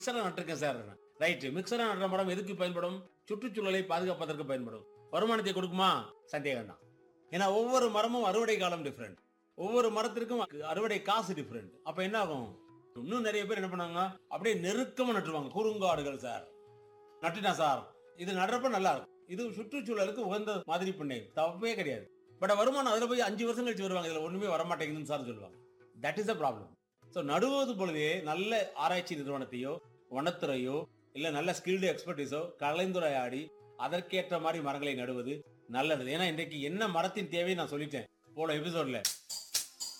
மிக்சரா நட்டிருக்கேன் sir right மிக்சரா நடுற மரம் எதுக்கு பயன்படும் சுற்றுச்சூழலை பாதுகாப்பதற்கு பயன்படும் வருமானத்தை கொடுக்குமா சந்தேகம் தான் ஏன்னா ஒவ்வொரு மரமும் அறுவடை காலம் டிஃப்ரெண்ட் ஒவ்வொரு மரத்திற்கும் அறுவடை காசு டிஃப்ரெண்ட் அப்ப என்ன ஆகும் இன்னும் நிறைய பேர் என்ன பண்ணாங்க அப்படியே நெருக்கமா நட்டுருவாங்க குறுங்காடுகள் சார் நட்டுட்டேன் சார் இது நடுறப்ப நல்லா இருக்கும் இது சுற்றுச்சூழலுக்கு உகந்த மாதிரி பண்ணை தப்பே கிடையாது பட் வருமானம் அதுல போய் அஞ்சு வருஷம் கழிச்சு வருவாங்க இதுல ஒண்ணுமே வர மாட்டேங்குதுன்னு சார் சொல்லுவாங்க that is a problem so நடுவது பொழுதே நல்ல ஆராய்ச்சி நிறுவனத்தையோ வனத்துறையோ இல்ல நல்ல ஸ்கில்டு எக்ஸ்பர்டிஸோ கலந்துரையாடி அதற்கேற்ற மாதிரி மரங்களை நடுவது நல்லது ஏன்னா இன்றைக்கு என்ன மரத்தின் தேவை நான் சொல்லிட்டேன் போன எபிசோட்ல